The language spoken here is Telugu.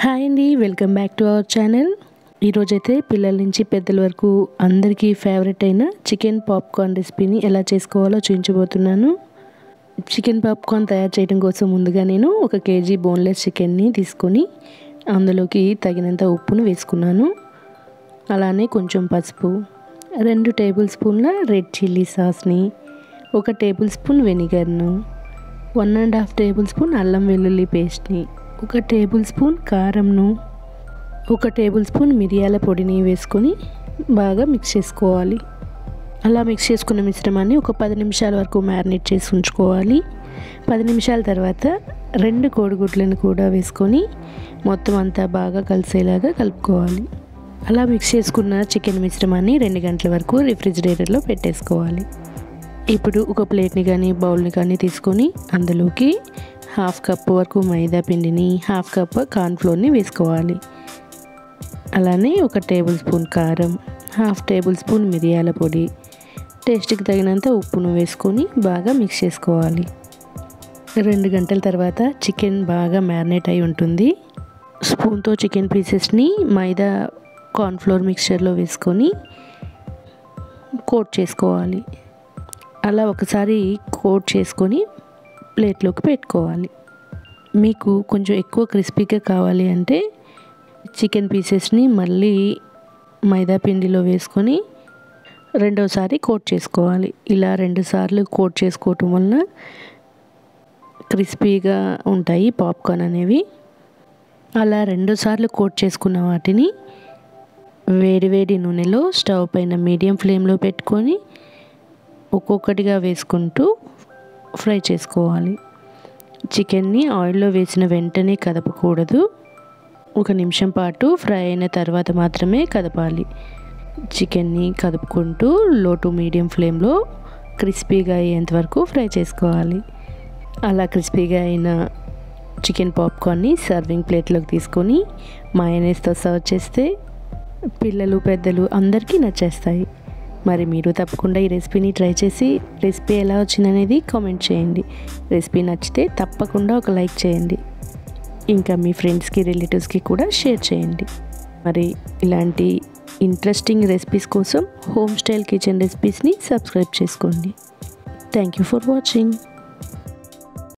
హాయ్ అండి welcome back to our channel ఈరోజైతే పిల్లల నుంచి పెద్దల వరకు అందరికీ ఫేవరెట్ అయిన చికెన్ పాప్కార్న్ రెసిపీని ఎలా చేసుకోవాలో చూపించబోతున్నాను చికెన్ పాప్కార్న్ తయారు చేయడం కోసం ముందుగా నేను ఒక కేజీ బోన్లెస్ చికెన్ని తీసుకొని అందులోకి తగినంత ఉప్పును వేసుకున్నాను అలానే కొంచెం పసుపు రెండు టేబుల్ స్పూన్ల రెడ్ చిల్లీ సాస్ని ఒక టేబుల్ స్పూన్ వెనిగర్ను one and half tablespoon అల్లం వెల్లుల్లి పేస్ట్ని ఒక టేబుల్ స్పూన్ కారంను ఒక టేబుల్ స్పూన్ మిరియాల పొడిని వేసుకొని బాగా మిక్స్ చేసుకోవాలి అలా మిక్స్ చేసుకున్న మిశ్రమాన్ని ఒక పది నిమిషాల వరకు మ్యారినేట్ చేసి ఉంచుకోవాలి పది నిమిషాల తర్వాత రెండు కోడిగుడ్లను కూడా వేసుకొని మొత్తం అంతా బాగా కలిసేలాగా కలుపుకోవాలి అలా మిక్స్ చేసుకున్న చికెన్ మిశ్రమాన్ని రెండు గంటల వరకు రిఫ్రిజిరేటర్లో పెట్టేసుకోవాలి ఇప్పుడు ఒక ప్లేట్ని కానీ బౌల్ని కానీ తీసుకొని అందులోకి హాఫ్ కప్ వరకు మైదా పిండిని హాఫ్ కప్ కార్న్ఫ్లోర్ని వేసుకోవాలి అలానే ఒక టేబుల్ స్పూన్ కారం హాఫ్ టేబుల్ స్పూన్ మిరియాల పొడి టేస్ట్కి తగినంత ఉప్పును వేసుకొని బాగా మిక్స్ చేసుకోవాలి రెండు గంటల తర్వాత చికెన్ బాగా మ్యారినేట్ అయి ఉంటుంది స్పూన్తో చికెన్ పీసెస్ని మైదా కార్న్ఫ్లోర్ మిక్చర్లో వేసుకొని కోట్ చేసుకోవాలి అలా ఒకసారి కోట్ చేసుకొని ప్లేట్లోకి పెట్టుకోవాలి మీకు కొంచెం ఎక్కువ క్రిస్పీగా కావాలి అంటే చికెన్ పీసెస్ని మళ్ళీ మైదా పిండిలో వేసుకొని రెండోసారి కోట్ చేసుకోవాలి ఇలా రెండు సార్లు కోట్ చేసుకోవటం వలన క్రిస్పీగా ఉంటాయి పాప్కార్న్ అనేవి అలా రెండోసార్లు కోట్ చేసుకున్న వాటిని వేడివేడి నూనెలో స్టవ్ పైన మీడియం ఫ్లేమ్లో పెట్టుకొని ఒక్కొక్కటిగా వేసుకుంటూ ఫ్రై చేసుకోవాలి చికెన్ని ఆయిల్లో వేసిన వెంటనే కదపకూడదు ఒక నిమిషం పాటు ఫ్రై అయిన తర్వాత మాత్రమే కదపాలి చికెన్ని కదుపుకుంటూ లో టు మీడియం ఫ్లేమ్లో క్రిస్పీగా అయ్యేంత వరకు ఫ్రై చేసుకోవాలి అలా క్రిస్పీగా అయిన చికెన్ పాప్కార్న్ని సర్వింగ్ ప్లేట్లోకి తీసుకొని మయనేస్తో సర్వ్ చేస్తే పిల్లలు పెద్దలు అందరికీ నచ్చేస్తాయి మరి మీరు తప్పకుండా ఈ రెసిపీని ట్రై చేసి రెసిపీ ఎలా వచ్చిందనేది కామెంట్ చేయండి రెసిపీ నచ్చితే తప్పకుండా ఒక లైక్ చేయండి ఇంకా మీ ఫ్రెండ్స్కి రిలేటివ్స్కి కూడా షేర్ చేయండి మరి ఇలాంటి ఇంట్రెస్టింగ్ రెసిపీస్ కోసం హోమ్ స్టైల్ కిచెన్ రెసిపీస్ని సబ్స్క్రైబ్ చేసుకోండి థ్యాంక్ యూ ఫర్ వాచింగ్